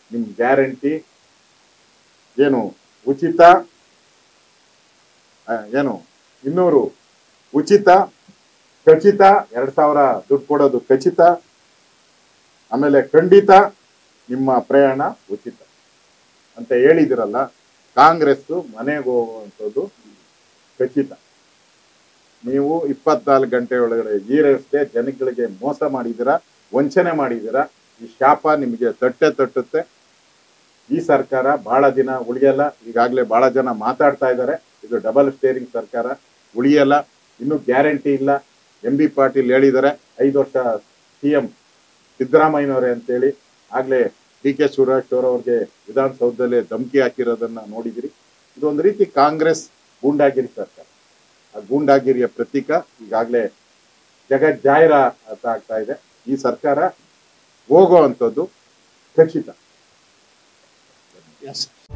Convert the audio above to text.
ನಿಮ್ ಗ್ಯಾರಂಟಿ ಏನು ಉಚಿತ ಆ, ಏನು ಇನ್ನೂರು ಉಚಿತ ಖಚಿತ ಎರಡ್ ಸಾವಿರ ದುಡ್ಡು ಕೊಡೋದು ಖಚಿತ ಆಮೇಲೆ ಖಂಡಿತ ನಿಮ್ಮ ಪ್ರಯಾಣ ಉಚಿತ ಅಂತ ಹೇಳಿದಿರಲ್ಲ ಕಾಂಗ್ರೆಸ್ ಮನೆಗೆ ಹೋಗುವಂಥದ್ದು ಖಚಿತ ನೀವು ಇಪ್ಪತ್ನಾಲ್ಕು ಗಂಟೆ ಒಳಗಡೆ ಈರಷ್ಟೇ ಜನಗಳಿಗೆ ಮೋಸ ಮಾಡಿದ್ದೀರಾ ವಂಚನೆ ಮಾಡಿದ್ದೀರಾ ಈ ಶಾಪ ನಿಮಗೆ ತಟ್ಟೆ ತಟ್ಟುತ್ತೆ ಈ ಸರ್ಕಾರ ಬಹಳ ದಿನ ಉಳಿಯಲ್ಲ ಈಗಾಗಲೇ ಬಹಳ ಜನ ಮಾತಾಡ್ತಾ ಇದ್ದಾರೆ ಇದು ಡಬಲ್ ಸ್ಟೇರಿಂಗ್ ಸರ್ಕಾರ ಉಳಿಯಲ್ಲ ಇನ್ನು ಗ್ಯಾರಂಟಿ ಇಲ್ಲ ಎಂ ಬಿ ಪಾಟೀಲ್ ಹೇಳಿದ್ದಾರೆ ಐದು ವರ್ಷ ಸಿ ಎಂ ಸಿದ್ದರಾಮಯ್ಯನವರೇ ಅಂತೇಳಿ ಆಗ್ಲೇ ಡಿ ಕೆ ಶಿವರಾಜ್ ಅವ್ರಿಗೆ ವಿಧಾನಸೌಧದಲ್ಲೇ ಧಮಕಿ ಹಾಕಿರೋದನ್ನ ನೋಡಿದಿರಿ ಇದೊಂದು ರೀತಿ ಕಾಂಗ್ರೆಸ್ ಗೂಂಡಾಗಿರಿ ಸರ್ಕಾರ ಆ ಗೂಂಡಾಗಿರಿಯ ಪ್ರತೀಕ ಈಗಾಗಲೇ ಜಗಜ್ಜಾಹಿರ ಅಂತ ಆಗ್ತಾ ಇದೆ ಈ ಸರ್ಕಾರ ಹೋಗುವಂಥದ್ದು ಖಚಿತ ಎಸ್